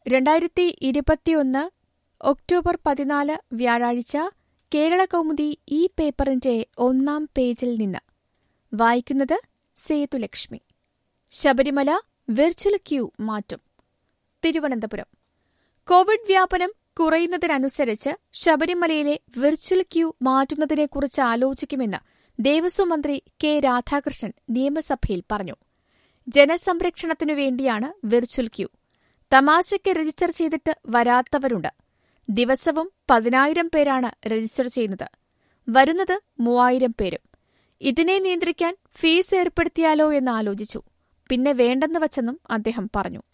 രണ്ടായിരത്തി ഇരുപത്തിയൊന്ന് ഒക്ടോബർ പതിനാല് വ്യാഴാഴ്ച കേരളകൗമുദി ഈ പേപ്പറിന്റെ ഒന്നാം പേജിൽ നിന്ന് വായിക്കുന്നത് സേതുലക്ഷ്മി ശബരിമല വെർച്വൽ ക്യൂ മാറ്റും തിരുവനന്തപുരം കോവിഡ് വ്യാപനം കുറയുന്നതിനനുസരിച്ച് ശബരിമലയിലെ വെർച്വൽ ക്യൂ മാറ്റുന്നതിനെക്കുറിച്ച് ആലോചിക്കുമെന്ന് ദേവസ്വം മന്ത്രി കെ രാധാകൃഷ്ണൻ നിയമസഭയിൽ പറഞ്ഞു ജനസംരക്ഷണത്തിനു വേണ്ടിയാണ് വെർച്വൽ ക്യൂ തമാശയ്ക്ക് രജിസ്റ്റർ ചെയ്തിട്ട് വരാത്തവരുണ്ട് ദിവസവും പതിനായിരം പേരാണ് രജിസ്റ്റർ ചെയ്യുന്നത് വരുന്നത് മൂവായിരം പേരും ഇതിനെ നിയന്ത്രിക്കാൻ ഫീസ് ഏർപ്പെടുത്തിയാലോ എന്ന് ആലോചിച്ചു പിന്നെ വേണ്ടെന്ന് വച്ചെന്നും അദ്ദേഹം പറഞ്ഞു